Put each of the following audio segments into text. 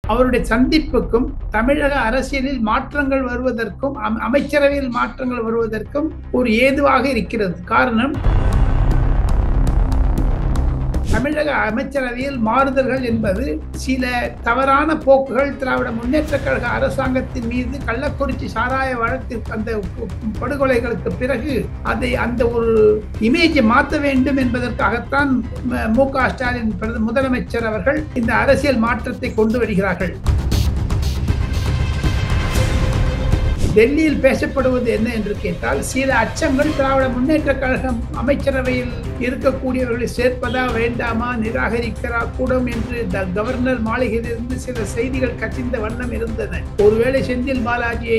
அவருடைய சந்திப்புக்கும் தமிழக அரசியலில் மாற்றங்கள் வருவதற்கும் அம்- அமைச்சரவையில் மாற்றங்கள் வருவதற்கும் ஒரு ஏதுவாக இருக்கிறது காரணம் தமிழக அமைச்சரவையில் மாறுதல்கள் என்பது சில தவறான போக்குகள் திராவிட முன்னேற்ற கழக அரசாங்கத்தின் மீது கள்ளக்குறிச்சி சாராய வழக்கில் அந்த படுகொலைகளுக்கு பிறகு அதை அந்த ஒரு இமேஜை மாற்ற வேண்டும் என்பதற்காகத்தான் ம- மு க ஸ்டாலின் பிரத- முதலமைச்சர் அவர்கள் இந்த அரசியல் மாற்றத்தை கொண்டு வருகிறார்கள் டெல்லியில் பேசப்படுவது என்ன என்று கேட்டால் சில அச்சங்கள் திராவிட முன்னேற்ற கழகம் அமைச்சரவையில் இருக்கக்கூடியவர்களை சேர்ப்பதா வேண்டாமா நிராகரிக்கிறா கூடும் என்று த- கவர்னர் மாளிகையிலிருந்து சில செய்திகள் கசிந்த வண்ணம் இருந்தன ஒருவேளை செந்தில் பாலாஜியை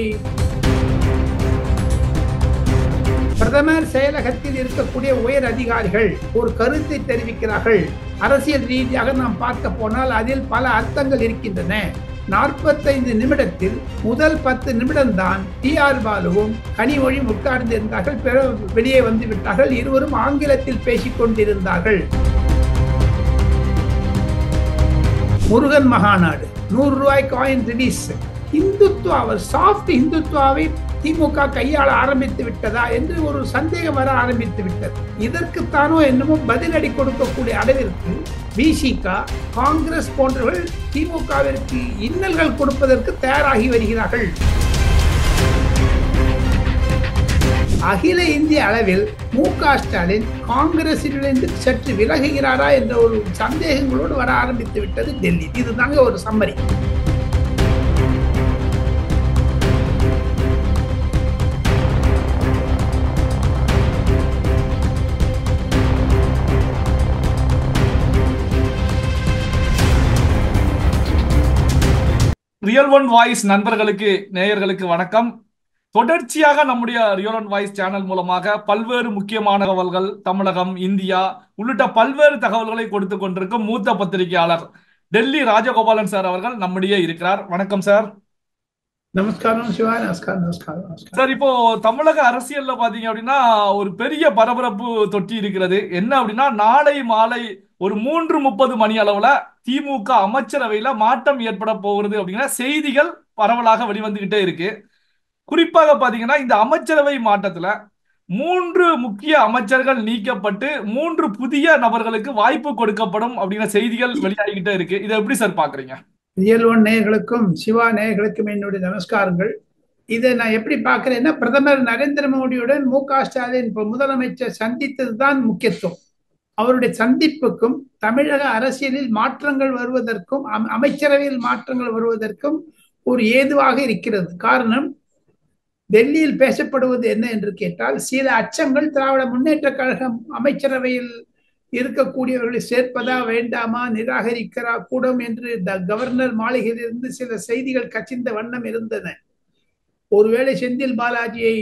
பிரதமர் செயலகத்தில் இருக்கக்கூடிய உயர் அதிகாரிகள் ஒரு கருத்தை தெரிவிக்கிறார்கள் அரசியல் ரீதியாக நாம் பார்க்க போனால் அதில் பல அர்த்தங்கள் இருக்கின்றன நாற்பத்தைந்து நிமிடத்தில் முதல் பத்து நிமிடம்தான் டி ஆர் பாலுவும் கனிமொழியும் உட்கார்ந்திருந்தார்கள் பிறகு வெளியே வந்து விட்டார்கள் இருவரும் ஆங்கிலத்தில் பேசிக் கொண்டிருந்தார்கள் முருகன் மகாநாடு நூறு ரூபாய் காயின் ரிலீஸ் இந்துத்துவா சாஃப்ட் இந்துத்துவாவை திமுக கையாள ஆரம்பித்து விட்டதா என்று ஒரு சந்தேகம் வர ஆரம்பித்து விட்டது இதற்குத்தானோ என்னமோ பதிலடி கொடுக்கக்கூடிய அளவிற்கு விசிக காங்கிரஸ் போன்றவர்கள் திமுகவிற்கு இன்னல்கள் கொடுப்பதற்கு தயாராகி வருகிறார்கள் அகில இந்திய அளவில் மு க ஸ்டாலின் காங்கிரசிலிருந்து சற்று விலகுகிறாரா என்ற ஒரு சந்தேகங்களோடு வர ஆரம்பித்து விட்டது டெல்லி இதுதாங்க ஒரு சம்மரி ரியல் ஒன் வாய்ஸ் நண்பர்களுக்கு நேயர்களுக்கு வணக்கம் தொடர்ச்சியாக நம்முடைய ரியல் ஒன் வாய்ஸ் சேனல் மூலமாக பல்வேறு முக்கியமான தகவல்கள் தமிழகம் இந்தியா உள்ளிட்ட பல்வேறு தகவல்களை கொடுத்து கொண்டிருக்கும் மூத்த பத்திரிகையாளர் டெல்லி ராஜகோபாலன் சார் அவர்கள் நம்முடைய இருக்கிறார் வணக்கம் சார் நமஸ்காரம் சிவா நமஸ்காரம் நமஸ்காரம் நமஸ்காரம் சார் இப்போ தமிழக அரசியல்ல பாத்தீங்க அப்படின்னா ஒரு பெரிய பரபரப்பு தொட்டி இருக்கிறது என்ன அப்படின்னா நாளை மாலை ஒரு மூன்று முப்பது மணி அளவுல திமுக அமைச்சரவையில மாற்றம் ஏற்பட போகிறது அப்படிங்கிற செய்திகள் பரவலாக வெளிவந்துகிட்டே இருக்கு குறிப்பாக பாத்தீங்கன்னா இந்த அமைச்சரவை மாற்றத்துல மூன்று முக்கிய அமைச்சர்கள் நீக்கப்பட்டு மூன்று புதிய நபர்களுக்கு வாய்ப்பு கொடுக்கப்படும் அப்படிங்கிற செய்திகள் வெளியாகிக்கிட்டே இருக்கு இதை எப்படி சார் பாக்குறீங்க ரியல் ஒன் நேயர்களுக்கும் சிவா நேயர்களுக்கும் என்னுடைய நமஸ்காரங்கள் இதை நான் எப்படி பார்க்கிறேன்னா பிரதமர் நரேந்திர மோடியுடன் மு க ஸ்டாலின் இப்ப முதலமைச்சர் சந்தித்தது தான் முக்கியத்துவம் அவருடைய சந்திப்புக்கும் தமிழக அரசியலில் மாற்றங்கள் வருவதற்கும் அம்- அமைச்சரவையில் மாற்றங்கள் வருவதற்கும் ஒரு ஏதுவாக இருக்கிறது காரணம் டெல்லியில் பேசப்படுவது என்ன என்று கேட்டால் சில அச்சங்கள் திராவிட முன்னேற்ற கழகம் அமைச்சரவையில் இருக்கக்கூடியவர்களை சேர்ப்பதா வேண்டாமா நிராகரிக்கிறா கூடும் என்று த- கவர்னர் மாளிகையிலிருந்து சில செய்திகள் கசிந்த வண்ணம் இருந்தன ஒருவேளை செந்தில் பாலாஜியை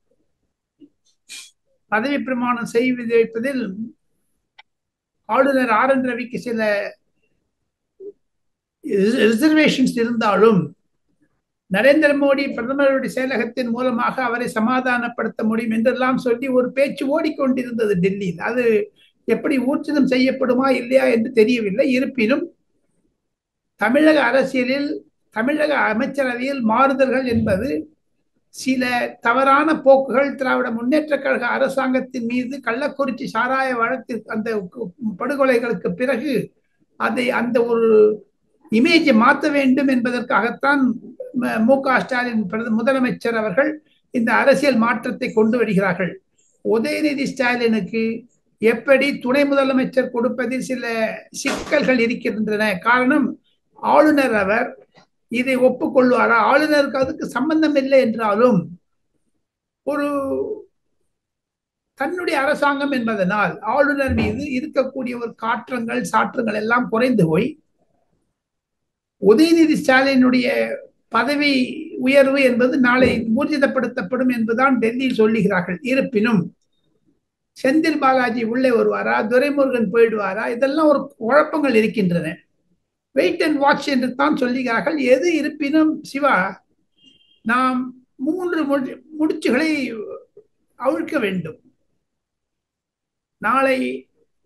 பதவி பிரமாணம் செய்து வைப்பதில் ஆளுநர் ஆர் என் ரவிக்கு சில ரிசர்வேஷன்ஸ் இருந்தாலும் நரேந்திர மோடி பிரதமருடைய செயலகத்தின் மூலமாக அவரை சமாதானப்படுத்த முடியும் என்றெல்லாம் சொல்லி ஒரு பேச்சு ஓடிக்கொண்டிருந்தது டெல்லியில் அது எப்படி ஊர்ஜிதம் செய்யப்படுமா இல்லையா என்று தெரியவில்லை இருப்பினும் தமிழக அரசியலில் தமிழக அமைச்சரவையில் மாறுதல்கள் என்பது சில தவறான போக்குகள் திராவிட முன்னேற்ற கழக அரசாங்கத்தின் மீது கள்ளக்குறிச்சி சாராய வழக்கில் அந்த படுகொலைகளுக்கு பிறகு அதை அந்த ஒரு இமேஜை மாற்ற வேண்டும் என்பதற்காகத்தான் ம- மு க ஸ்டாலின் பிரத- முதலமைச்சர் அவர்கள் இந்த அரசியல் மாற்றத்தை கொண்டு வருகிறார்கள் உதயநிதி ஸ்டாலினுக்கு எப்படி துணை முதலமைச்சர் கொடுப்பதில் சில சிக்கல்கள் இருக்கின்றன காரணம் ஆளுநர் அவர் இதை ஒப்புக்கொள்வாரா ஆளுநருக்கு அதுக்கு சம்பந்தம் இல்லை என்றாலும் ஒரு தன்னுடைய அரசாங்கம் என்பதனால் ஆளுநர் மீது இருக்கக்கூடிய ஒரு காற்றங்கள் சாற்றங்கள் எல்லாம் குறைந்து போய் உதயநிதி ஸ்டாலினுடைய பதவி உயர்வு என்பது நாளை ஊர்ஜிதப்படுத்தப்படும் என்பதுதான் டெல்லியில் சொல்லுகிறார்கள் இருப்பினும் செந்தில் பாலாஜி உள்ளே வருவாரா துரைமுருகன் போயிடுவாரா இதெல்லாம் ஒரு குழப்பங்கள் இருக்கின்றன வெயிட் அண்ட் வாட்ச் என்று தான் சொல்லுகிறார்கள் எது இருப்பினும் சிவா நாம் மூன்று முடி- முடிச்சுகளை அவிழ்க்க வேண்டும் நாளை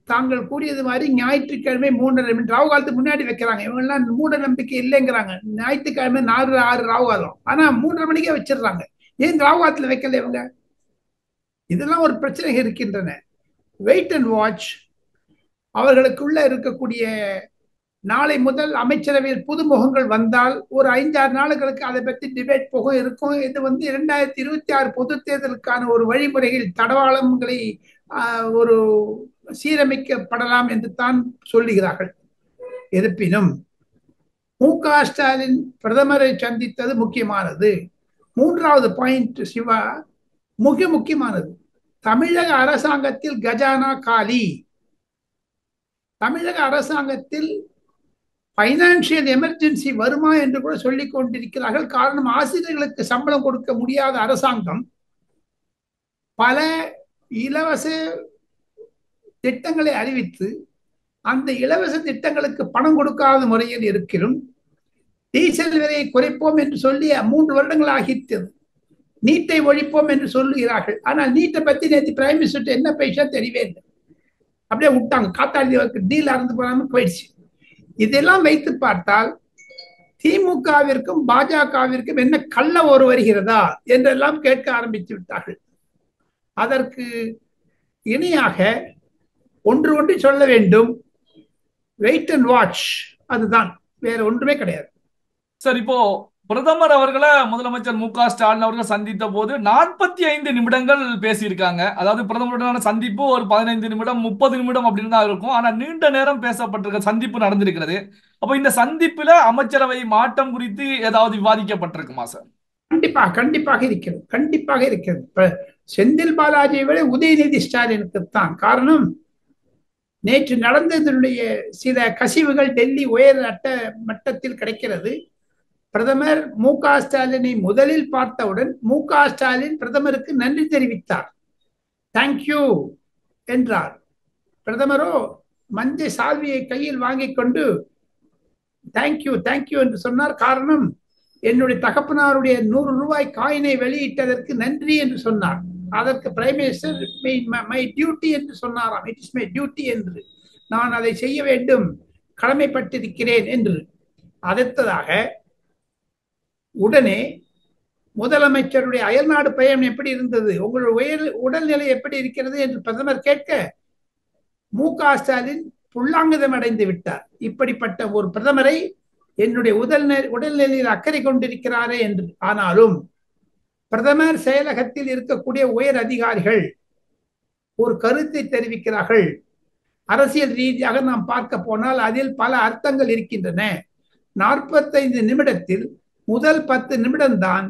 தாங்கள் கூறியது மாதிரி ஞாயிற்றுக்கிழமை மூன்றரை மணி ராவு காலத்துக்கு முன்னாடி வைக்கிறாங்க இவங்கெல்லாம் மூட நம்பிக்கை இல்லைங்கிறாங்க ஞாயிற்றுக்கிழமை நாலு ஆறு ராவு காலம் ஆனா மூன்றரை மணிக்கே வச்சிடுறாங்க ஏன் ராவு காலத்துல வைக்கல இவங்க இதெல்லாம் ஒரு பிரச்சனை இருக்கின்றன வெயிட் அண்ட் வாட்ச் அவர்களுக்குள்ள இருக்கக்கூடிய நாளை முதல் அமைச்சரவையில் புது முகங்கள் வந்தால் ஒரு ஐந்தாறு நாளுகளுக்கு அதை பற்றி டிபேட் போகும் இருக்கும் இது வந்து இரண்டாயிரத்தி இருபத்தி ஆறு பொது தேர்தலுக்கான ஒரு வழிமுறைகள் தடவாளங்களை ஒரு சீரமைக்கப்படலாம் என்று தான் சொல்லுகிறார்கள் இருப்பினும் மு க ஸ்டாலின் பிரதமரை சந்தித்தது முக்கியமானது மூன்றாவது பாயிண்ட் சிவா மிக முக்கியமானது தமிழக அரசாங்கத்தில் கஜானா காலி தமிழக அரசாங்கத்தில் பைனான்சியல் எமர்ஜென்சி வருமா என்று கூட சொல்லிக் கொண்டிருக்கிறார்கள் காரணம் ஆசிரியர்களுக்கு சம்பளம் கொடுக்க முடியாத அரசாங்கம் பல இலவச திட்டங்களை அறிவித்து அந்த இலவச திட்டங்களுக்கு பணம் கொடுக்காத முறையில் இருக்கிறோம் டீசல் விலையை குறைப்போம் என்று சொல்லி மூன்று வருடங்கள் ஆகித்தது நீட்டை ஒழிப்போம் என்று சொல்லுகிறார்கள் ஆனால் நீட்டை பத்தி நேற்று பிரைம் மினிஸ்டர் என்ன பேச தெரியவே இல்லை அப்படியே விட்டாங்க காத்தாடி டீல் அறந்து போகாம போயிடுச்சு இதெல்லாம் வைத்து பார்த்தால் திமுகவிற்கும் பாஜகவிற்கும் என்ன கள்ள ஒரு வருகிறதா என்றெல்லாம் கேட்க ஆரம்பித்து விட்டார்கள் அதற்கு இணையாக ஒன்று ஒன்று சொல்ல வேண்டும் வெயிட் அண்ட் வாட்ச் அதுதான் வேற ஒன்றுமே கிடையாது சார் இப்போ பிரதமர் அவர்களை முதலமைச்சர் மு க ஸ்டாலின் அவர்கள் சந்தித்த போது நாற்பத்தி ஐந்து நிமிடங்கள் பேசியிருக்காங்க அதாவது பிரதமருடனான சந்திப்பு ஒரு பதினைந்து நிமிடம் முப்பது நிமிடம் அப்படின்னு தான் இருக்கும் ஆனா நீண்ட நேரம் பேசப்பட்டிருக்க சந்திப்பு நடந்திருக்கிறது அப்போ இந்த சந்திப்புல அமைச்சரவை மாற்றம் குறித்து ஏதாவது விவாதிக்கப்பட்டிருக்குமா சார் கண்டிப்பாக கண்டிப்பாக இருக்கிறது கண்டிப்பாக இருக்கிறது இப்ப செந்தில் பாலாஜியை விட உதயநிதி ஸ்டாலினுக்குத்தான் காரணம் நேற்று நடந்ததனுடைய சில கசிவுகள் டெல்லி உயர் அட்ட மட்டத்தில் கிடைக்கிறது பிரதமர் மு க ஸ்டாலினை முதலில் பார்த்தவுடன் மு க ஸ்டாலின் பிரதமருக்கு நன்றி தெரிவித்தார் தேங்க்யூ என்றார் பிரதமரோ மஞ்சள் சால்வியை கையில் வாங்கிக் கொண்டு தேங்க்யூ தேங்க்யூ என்று சொன்னார் காரணம் என்னுடைய தகப்பனாருடைய நூறு ரூபாய் காயினை வெளியிட்டதற்கு நன்றி என்று சொன்னார் அதற்கு பிரைம் மினிஸ்டர் மை டியூட்டி என்று சொன்னாராம் இட் இஸ் மை டியூட்டி என்று நான் அதை செய்ய வேண்டும் கடமைப்பட்டிருக்கிறேன் என்று அடுத்ததாக உடனே முதலமைச்சருடைய அயல்நாடு பயணம் எப்படி இருந்தது உங்களுடைய உயர் உடல்நிலை எப்படி இருக்கிறது என்று பிரதமர் கேட்க மு க ஸ்டாலின் புல்லாங்குதம் அடைந்து விட்டார் இப்படிப்பட்ட ஒரு பிரதமரை என்னுடைய உடல் உடல்நிலையில் அக்கறை கொண்டிருக்கிறாரே என்று ஆனாலும் பிரதமர் செயலகத்தில் இருக்கக்கூடிய உயர் அதிகாரிகள் ஒரு கருத்தை தெரிவிக்கிறார்கள் அரசியல் ரீதியாக நாம் பார்க்க போனால் அதில் பல அர்த்தங்கள் இருக்கின்றன நாற்பத்தைந்து நிமிடத்தில் முதல் பத்து நிமிடம்தான்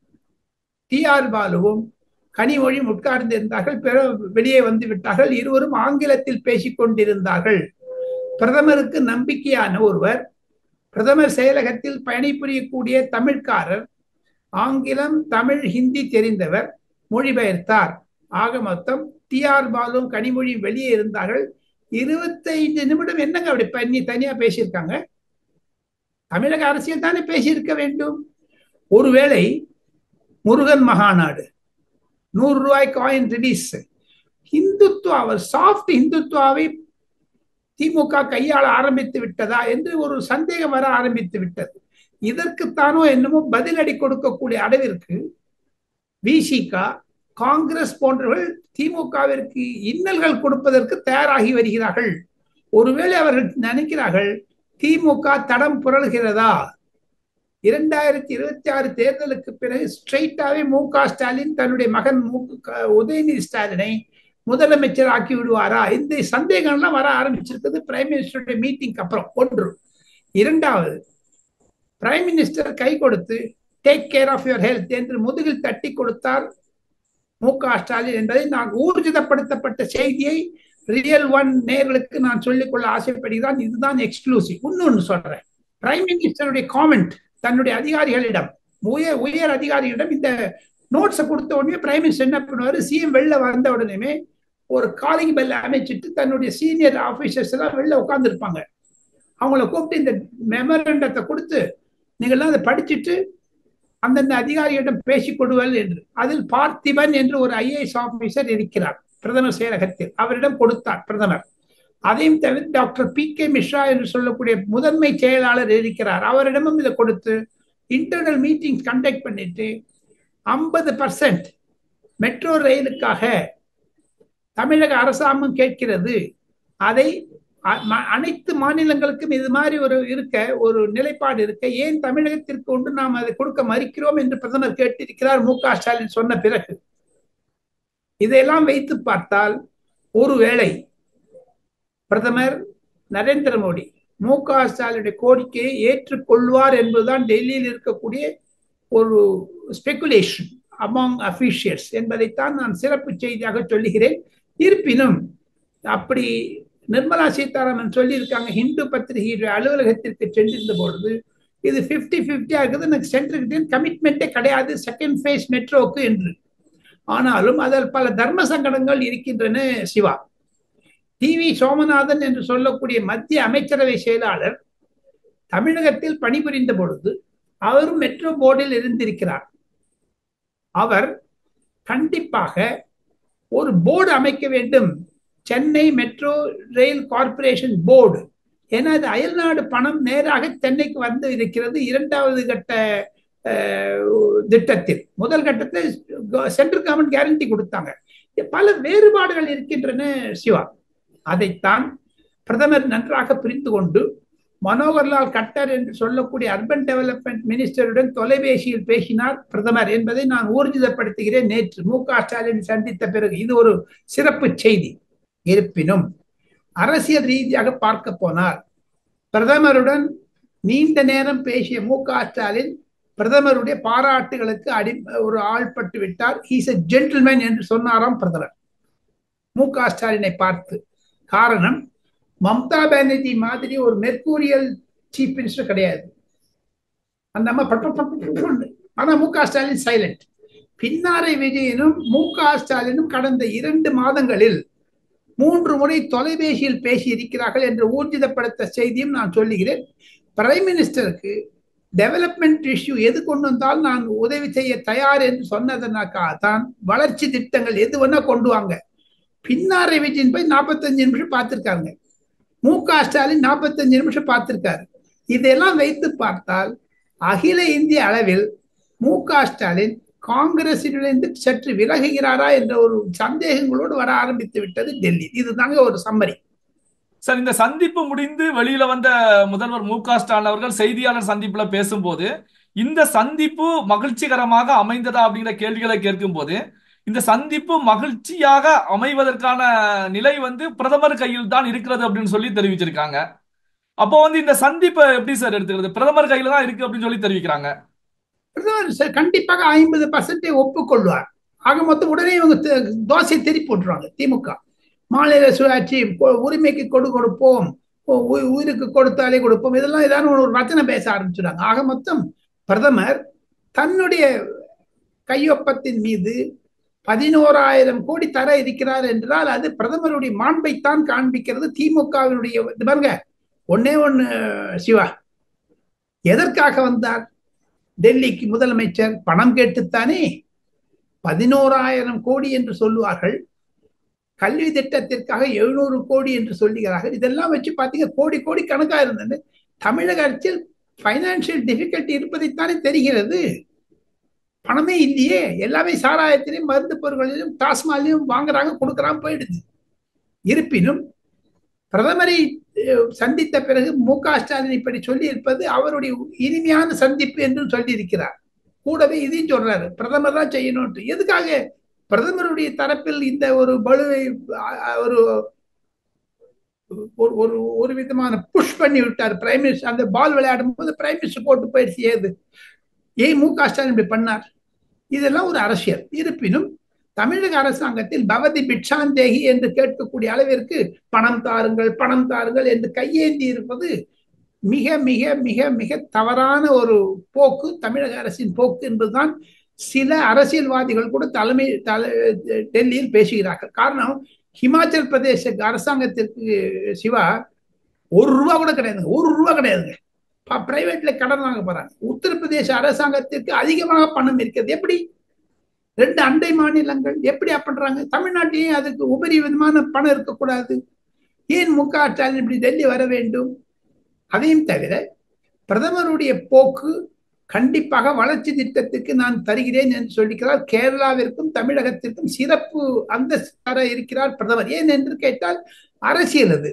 டி ஆர் பாலுவும் கனிமொழியும் உட்கார்ந்திருந்தார்கள் பிற வெளியே வந்து விட்டார்கள் இருவரும் ஆங்கிலத்தில் பேசிக் கொண்டிருந்தார்கள் பிரதமருக்கு நம்பிக்கையான ஒருவர் பிரதமர் செயலகத்தில் பணிபுரியக்கூடிய தமிழ்காரர் ஆங்கிலம் தமிழ் ஹிந்தி தெரிந்தவர் மொழிபெயர்த்தார் ஆக மொத்தம் டி ஆர் பாலும் கனிமொழியும் வெளியே இருந்தார்கள் இருபத்தைந்து நிமிடம் என்னங்க அப்படி பண்ணி தனியா பேசியிருக்காங்க தமிழக அரசியல் தானே பேசியிருக்க வேண்டும் ஒருவேளை முருகன் மகாநாடு நூறு ரூபாய் காயின் ரிலீஸ் இந்துத்துவா அவர் சாஃப்ட் இந்துத்துவாவை திமுக கையாள ஆரம்பித்து விட்டதா என்று ஒரு சந்தேகம் வர ஆரம்பித்து விட்டது இதற்குத்தானோ என்னமோ பதிலடி கொடுக்கக்கூடிய அளவிற்கு விசிக காங்கிரஸ் போன்றவர்கள் திமுகவிற்கு இன்னல்கள் கொடுப்பதற்கு தயாராகி வருகிறார்கள் ஒருவேளை அவர்கள் நினைக்கிறார்கள் திமுக தடம் புரள்கிறதா இரண்டாயிரத்தி இருபத்தி ஆறு தேர்தலுக்கு பிறகு ஸ்ட்ரெயிட்டாவே மு க ஸ்டாலின் தன்னுடைய மகன் மு உதயநிதி ஸ்டாலினை முதலமைச்சர் ஆக்கி விடுவாரா இந்த சந்தேகம்லாம் வர ஆரம்பிச்சிருக்குது பிரைம் மினிஸ்டருடைய மீட்டிங்க்கு அப்புறம் ஒன்று இரண்டாவது பிரைம் மினிஸ்டர் கை கொடுத்து take care of your health என்று முதுகில் தட்டி கொடுத்தார் மு க ஸ்டாலின் என்பதை நான் ஊர்ஜிதப்படுத்தப்பட்ட செய்தியை ரியல் ஒன் நேர்களுக்கு நான் சொல்லிக்கொள்ள ஆசைப்படுகிறான் இதுதான் எக்ஸ்க்ளூசிவ் இன்னொன்று சொல்றேன் பிரைம் மினிஸ்டருடைய காமெண்ட் தன்னுடைய அதிகாரிகளிடம் உயர் உயர் அதிகாரிகளிடம் இந்த நோட்ஸை கொடுத்த உடனே பிரைம் மினிஸ்டர் என்ன பண்ணுவாரு சிஎம் வெளில வந்த உடனே ஒரு காலிங் பெல் அமைச்சிட்டு தன்னுடைய சீனியர் ஆபீசர்ஸ் எல்லாம் வெளில உட்காந்துருப்பாங்க அவங்கள கூப்பிட்டு இந்த மெமரண்டத்தை கொடுத்து நீங்கள்லாம் அதை படிச்சுட்டு அந்தந்த அதிகாரிகளிடம் பேசிக் கொடுவல் என்று அதில் பார்த்திபன் என்று ஒரு ஐஏஎஸ் ஆபீசர் இருக்கிறார் பிரதமர் செயலகத்தில் அவரிடம் கொடுத்தார் பிரதமர் அதையும் தவிர டாக்டர் பி கே மிஸ்ரா என்று சொல்லக்கூடிய முதன்மை செயலாளர் இருக்கிறார் அவரிடமும் இதை கொடுத்து இன்டர்னல் மீட்டிங் கண்டக்ட் பண்ணிட்டு ஐம்பது பர்சன்ட் மெட்ரோ ரயிலுக்காக தமிழக அரசாங்கம் கேட்கிறது அதை அனைத்து மாநிலங்களுக்கும் இது மாதிரி ஒரு இருக்க ஒரு நிலைப்பாடு இருக்க ஏன் தமிழகத்திற்கு ஒன்று நாம் அதை கொடுக்க மறுக்கிறோம் என்று பிரதமர் கேட்டிருக்கிறார் மு க ஸ்டாலின் சொன்ன பிறகு இதையெல்லாம் வைத்து பார்த்தால் ஒருவேளை பிரதமர் நரேந்திர மோடி மு க ஸ்டாலினுடைய கோரிக்கையை ஏற்றுக்கொள்வார் என்பதுதான் டெல்லியில் இருக்கக்கூடிய ஒரு ஸ்பெகுலேஷன் அமாங் அபிஷியல்ஸ் என்பதைத்தான் நான் சிறப்பு செய்தியாக சொல்லுகிறேன் இருப்பினும் அப்படி நிர்மலா சீதாராமன் சொல்லியிருக்காங்க ஹிந்து பத்திரிகையுடைய அலுவலகத்திற்கு சென்றிருந்த பொழுது இது பிப்டி பிப்டியா இருக்குது எனக்கு சென்டருக்கு கமிட்மெண்ட்டே கிடையாது செகண்ட் ஃபேஸ் மெட்ரோக்கு என்று ஆனாலும் அதில் பல தர்ம சங்கடங்கள் இருக்கின்றன சிவா டி வி சோமநாதன் என்று சொல்லக்கூடிய மத்திய அமைச்சரவை செயலாளர் தமிழகத்தில் பணிபுரிந்த பொழுது அவரும் மெட்ரோ போர்டில் இருந்திருக்கிறார் அவர் கண்டிப்பாக ஒரு போர்டு அமைக்க வேண்டும் Chennai metro rail corporation board ஏன்னா அது அயல்நாடு பணம் நேராக சென்னைக்கு வந்து இருக்கிறது இரண்டாவது கட்ட திட்டத்தில் முதல் கட்டத்தில் சென்ட்ரல் கவர்மெண்ட் கேரண்டி கொடுத்தாங்க பல வேறுபாடுகள் இருக்கின்றன சிவா அதைத்தான் பிரதமர் நன்றாக புரிந்து கொண்டு மனோகர்லால் கட்டர் என்று சொல்லக்கூடிய அர்பன் டெவலப்மெண்ட் மினிஸ்டருடன் தொலைபேசியில் பேசினார் பிரதமர் என்பதை நான் ஊர்ஜிதப்படுத்துகிறேன் நேற்று மு க ஸ்டாலின் சந்தித்த பிறகு இது ஒரு சிறப்பு செய்தி இருப்பினும் அரசியல் ரீதியாக பார்க்க போனால் பிரதமருடன் நீண்ட நேரம் பேசிய மு க ஸ்டாலின் பிரதமருடைய பாராட்டுகளுக்கு அடி ஒரு ஆள்பட்டு விட்டார் ஹீஸ் எ ஜென்டில்மேன் என்று சொன்னாராம் பிரதமர் மு க ஸ்டாலினை பார்த்து காரணம் மம்தா பானர்ஜி மாதிரி ஒரு மெர்கூரியல் சீஃப் மினிஸ்டர் கிடையாது அந்த அம்மா ஆனா மு க ஸ்டாலின் சைலண்ட் பின்னாரை விஜயனும் மு க ஸ்டாலினும் கடந்த இரண்டு மாதங்களில் மூன்று முறை தொலைபேசியில் பேசி இருக்கிறார்கள் என்று ஊர்ஜிதப்படுத்த செய்தியும் நான் சொல்லுகிறேன் பிரைம் மினிஸ்டருக்கு டெவலப்மெண்ட் இஷ்யூ எது கொண்டு வந்தாலும் நான் உதவி செய்ய தயார் என்று சொன்னதனாக்காக தான் வளர்ச்சி திட்டங்கள் எது வேணா கொண்டு வாங்க பின்னாரை விஜயன் போய் நாற்பத்தஞ்சு நிமிஷம் பார்த்திருக்காங்க மு க ஸ்டாலின் நாற்பத்தஞ்சு நிமிஷம் பார்த்திருக்காரு இதையெல்லாம் வைத்து பார்த்தால் அகில இந்திய அளவில் மு க ஸ்டாலின் காங்கிரசிலிருந்து சற்று விலகுகிறாரா என்ற ஒரு சந்தேகங்களோடு வர ஆரம்பித்து விட்டது டெல்லி இதுதாங்க ஒரு சம்மரி சார் இந்த சந்திப்பு முடிந்து வெளியில வந்த முதல்வர் மு க ஸ்டாலின் அவர்கள் செய்தியாளர் சந்திப்புல பேசும்போது இந்த சந்திப்பு மகிழ்ச்சிகரமாக அமைந்ததா அப்படிங்கிற கேள்விகளை கேட்கும் போது இந்த சந்திப்பு மகிழ்ச்சியாக அமைவதற்கான நிலை வந்து பிரதமர் கையில் தான் இருக்கிறது அப்படின்னு சொல்லி தெரிவிச்சிருக்காங்க அப்போ வந்து இந்த சந்திப்பை எப்படி சார் எடுத்துக்கிறது பிரதமர் கையில தான் இருக்கு அப்படின்னு சொல்லி தெரிவிக்கிறாங்க பிரதமர் கண்டிப்பாக ஐம்பது பர்சன்டை ஒப்புக்கொள்வார் ஆக மொத்தம் உடனே இவங்க தோசை திருப்பி போட்டுருவாங்க திமுக மாநில சுயாட்சி உரிமைக்கு கொடு கொடுப்போம் உயிருக்கு கொடுத்தாலே கொடுப்போம் இதெல்லாம் ஏதாவது ஒரு வச்சனை பேச ஆரம்பிச்சுட்டாங்க ஆக மொத்தம் பிரதமர் தன்னுடைய கையொப்பத்தின் மீது பதினோராயிரம் கோடி தர இருக்கிறார் என்றால் அது பிரதமருடைய மாண்பைத்தான் காண்பிக்கிறது திமுகவினுடைய பாருங்க ஒன்னே ஒன்னு சிவா எதற்காக வந்தார் டெல்லிக்கு முதலமைச்சர் பணம் கேட்டுத்தானே பதினோராயிரம் கோடி என்று சொல்லுவார்கள் கல்வி திட்டத்திற்காக எழுநூறு கோடி என்று சொல்லுகிறார்கள் இதெல்லாம் வச்சு பார்த்தீங்க கோடி கோடி கணக்கா இருந்தது தமிழக அரசியல் பைனான்சியல் டிஃபிகல்ட்டி இருப்பதைத்தானே தெரிகிறது பணமே இல்லையே எல்லாமே சாராயத்திலையும் மருந்து பொருட்களிலும் டாஸ்மாலையும் வாங்குறாங்க கொடுக்குறாங்க போயிடுது இருப்பினும் பிரதமரை சந்தித்த பிறகு மு க ஸ்டாலின் இப்படி சொல்லி இருப்பது அவருடைய இனிமையான சந்திப்பு என்று சொல்லி இருக்கிறார் கூடவே இதையும் சொல்றாரு பிரதமர் தான் செய்யணும் எதுக்காக பிரதமருடைய தரப்பில் இந்த ஒரு பலுவை ஒரு ஒரு ஒரு விதமான புஷ் பண்ணி விட்டார் பிரைம் மினிஸ்டர் அந்த பால் விளையாடும் போது பிரைம் மினிஸ்டர் போட்டு போயிடுச்சு ஏது ஏன் மு க ஸ்டாலின் இப்படி பண்ணார் இதெல்லாம் ஒரு அரசியல் இருப்பினும் தமிழக அரசாங்கத்தில் பவதி பிட்சாந்தேகி என்று கேட்கக்கூடிய அளவிற்கு பணம் தாருங்கள் பணம் தாருங்கள் என்று கையேந்தி இருப்பது மிக மிக மிக மிக தவறான ஒரு போக்கு தமிழக அரசின் போக்கு என்பதுதான் சில அரசியல்வாதிகள் கூட தலைமை தலை டெல்லியில் பேசுகிறார்கள் காரணம் ஹிமாச்சல் பிரதேச அரசாங்கத்திற்கு சிவா ஒரு ரூபா கூட கிடையாதுங்க ஒரு ரூபா கிடையாதுங்க பிரைவேட்ல கடன் வாங்க போறாங்க உத்தரப்பிரதேச அரசாங்கத்திற்கு அதிகமாக பணம் இருக்கிறது எப்படி ரெண்டு அண்டை மாநிலங்கள் எப்படி பண்றாங்க தமிழ்நாட்டிலேயும் அதுக்கு உபரி விதமான பணம் இருக்கக்கூடாது ஏன் மு க ஸ்டாலின் இப்படி டெல்லி வர வேண்டும் அதையும் தவிர பிரதமருடைய போக்கு கண்டிப்பாக வளர்ச்சி திட்டத்துக்கு நான் தருகிறேன் என்று சொல்லிக்கிறார் கேரளாவிற்கும் தமிழகத்திற்கும் சிறப்பு அந்தஸ்து தர இருக்கிறார் பிரதமர் ஏன் என்று கேட்டால் அரசியல் அது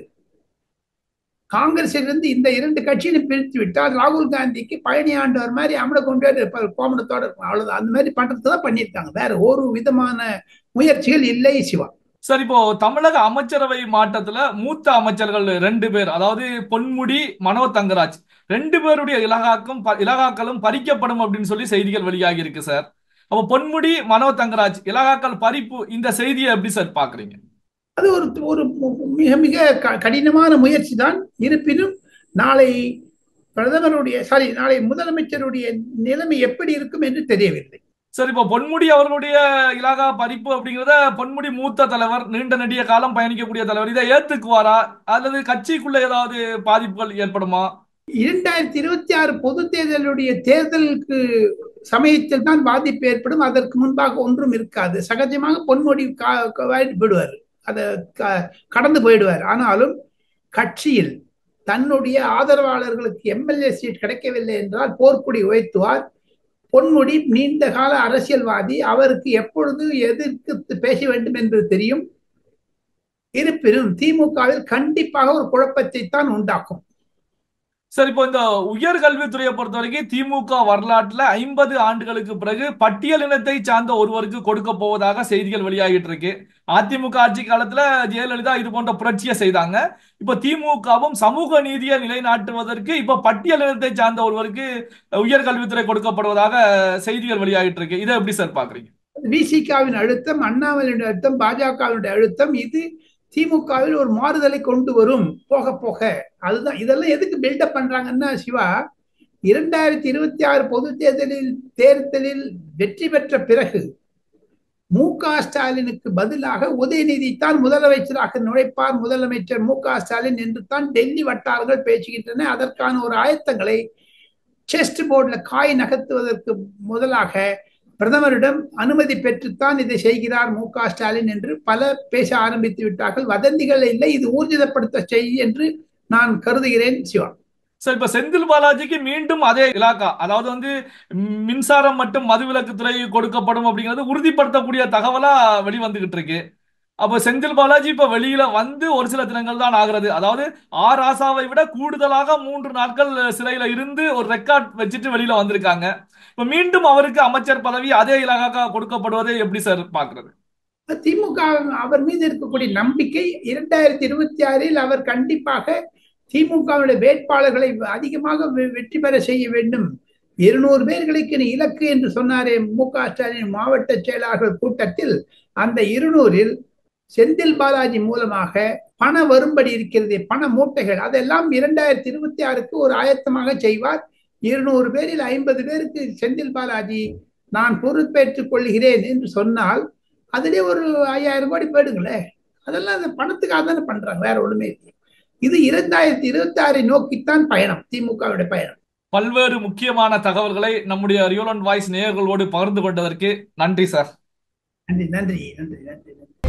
காங்கிரஸிலிருந்து இந்த இரண்டு கட்சியிலும் பிரித்து விட்டால் ராகுல் காந்திக்கு பழனி ஆண்டவர் மாதிரி அமல கொண்டு இருப்பார் கோமணத்தோட இருக்கும் அவ்வளவுதான் அந்த மாதிரி பண்றது தான் பண்ணியிருக்காங்க வேற ஒரு விதமான முயற்சிகள் இல்லை சிவா சார் இப்போ தமிழக அமைச்சரவை மாற்றத்துல மூத்த அமைச்சர்கள் ரெண்டு பேர் அதாவது பொன்முடி மனோ தங்கராஜ் ரெண்டு பேருடைய இலகாக்கும் இலகாக்களும் பறிக்கப்படும் அப்படின்னு சொல்லி செய்திகள் வெளியாகி இருக்கு சார் அப்போ பொன்முடி மனோ தங்கராஜ் இலகாக்கள் பறிப்பு இந்த செய்தியை எப்படி சார் பாக்குறீங்க அது ஒரு ஒரு மிக மிக கடினமான முயற்சி தான் இருப்பினும் நாளை பிரதமருடைய சாரி நாளை முதலமைச்சருடைய நிலைமை எப்படி இருக்கும் என்று தெரியவில்லை சார் இப்போ பொன்முடி அவர்களுடைய இலாகா பறிப்பு அப்படிங்கிறத பொன்முடி மூத்த தலைவர் நீண்ட நெடிய காலம் பயணிக்கக்கூடிய தலைவர் இதை ஏத்துக்குவாரா அல்லது கட்சிக்குள்ள ஏதாவது பாதிப்புகள் ஏற்படுமா இரண்டாயிரத்தி இருபத்தி ஆறு பொது தேர்தலுடைய தேர்தலுக்கு சமயத்தில் தான் பாதிப்பு ஏற்படும் அதற்கு முன்பாக ஒன்றும் இருக்காது சகஜமாக பொன்முடி விடுவார் அதை கடந்து போயிடுவார் ஆனாலும் கட்சியில் தன்னுடைய ஆதரவாளர்களுக்கு எம்எல்ஏ சீட் கிடைக்கவில்லை என்றால் போர்க்குடி உயர்த்துவார் பொன்முடி நீண்ட கால அரசியல்வாதி அவருக்கு எப்பொழுது எதிர்த்து பேச வேண்டும் என்பது தெரியும் இருப்பினும் திமுகவில் கண்டிப்பாக ஒரு குழப்பத்தை தான் உண்டாக்கும் சார் இப்போ இந்த உயர்கல்வித்துறையை பொறுத்த வரைக்கும் திமுக வரலாற்றுல ஐம்பது ஆண்டுகளுக்கு பிறகு பட்டியலினத்தை சார்ந்த ஒருவருக்கு கொடுக்க போவதாக செய்திகள் வெளியாகிட்டு இருக்கு அதிமுக ஆட்சி காலத்துல ஜெயலலிதா இது போன்ற புரட்சியை செய்தாங்க இப்ப திமுகவும் சமூக நீதியை நிலைநாட்டுவதற்கு இப்ப பட்டியலினத்தை சார்ந்த ஒருவருக்கு உயர்கல்வித்துறை கொடுக்கப்படுவதாக செய்திகள் வெளியாகிட்டு இருக்கு இதை எப்படி சார் பாக்குறீங்க விசிகாவின் அழுத்தம் அண்ணாமலையுடைய அழுத்தம் பாஜகவினுடைய அழுத்தம் இது திமுகவில் ஒரு மாறுதலை கொண்டு வரும் போக போக அதுதான் இதெல்லாம் எதுக்கு பில்டப் பண்றாங்கன்னா சிவா இரண்டாயிரத்தி இருபத்தி ஆறு பொது தேர்தலில் தேர்தலில் வெற்றி பெற்ற பிறகு மு க ஸ்டாலினுக்கு பதிலாக உதயநிதி தான் முதலமைச்சராக நுழைப்பார் முதலமைச்சர் மு க ஸ்டாலின் என்று தான் டெல்லி வட்டாரங்கள் பேசுகின்றன அதற்கான ஒரு ஆயத்தங்களை செஸ்ட் போர்டில் காய் நகர்த்துவதற்கு முதலாக பிரதமரிடம் அனுமதி பெற்றுத்தான் இதை செய்கிறார் மு க ஸ்டாலின் என்று பல பேச ஆரம்பித்து விட்டார்கள் வதந்திகள் இல்லை இது ஊர்ஜிதப்படுத்த செய் என்று நான் கருதுகிறேன் சிவா சார் இப்ப செந்தில் பாலாஜிக்கு மீண்டும் அதே இலாக்கா அதாவது வந்து மின்சாரம் மற்றும் மதுவிலக்கு துறை கொடுக்கப்படும் அப்படிங்கிறது உறுதிப்படுத்தக்கூடிய தகவலா வெளிவந்துகிட்டு இருக்கு அப்ப செந்தில் பாலாஜி இப்ப வெளியில வந்து ஒரு சில தினங்கள் தான் ஆகிறது அதாவது ஆர் ஆசாவை விட கூடுதலாக மூன்று நாட்கள் சிறையில இருந்து ஒரு ரெக்கார்ட் வச்சுட்டு வெளியில வந்திருக்காங்க இப்ப மீண்டும் அவருக்கு அமைச்சர் பதவி அதே இலாகா கொடுக்கப்படுவதை எப்படி சார் பாக்குறது திமுக அவர் மீது இருக்கக்கூடிய நம்பிக்கை இரண்டாயிரத்தி இருபத்தி ஆறில் அவர் கண்டிப்பாக திமுகவுடைய வேட்பாளர்களை அதிகமாக வெற்றி பெற செய்ய வேண்டும் இருநூறு பேர்களுக்கு இலக்கு என்று சொன்னாரே மு க ஸ்டாலின் மாவட்ட செயலாளர்கள் கூட்டத்தில் அந்த இருநூறில் செந்தில் பாலாஜி மூலமாக பண வரும்படி இருக்கிறது பண மூட்டைகள் அதெல்லாம் இரண்டாயிரத்தி இருபத்தி ஆறுக்கு ஒரு ஆயத்தமாக செய்வார் இருநூறு பேரில் ஐம்பது பேருக்கு செந்தில் பாலாஜி நான் பொறுப்பேற்றுக் கொள்கிறேன் என்று சொன்னால் அதிலே ஒரு ஐயாயிரம் கோடி போயிடுங்களேன் அதெல்லாம் அந்த பணத்துக்காக தானே பண்றாங்க வேற ஒண்ணுமே இல்லை இது இரண்டாயிரத்தி இருபத்தி ஆறை நோக்கித்தான் பயணம் திமுகவுடைய பயணம் பல்வேறு முக்கியமான தகவல்களை நம்முடைய ரியோலன் வாய்ஸ் நேயர்களோடு பகிர்ந்து கொண்டதற்கு நன்றி சார் நன்றி நன்றி நன்றி நன்றி நன்றி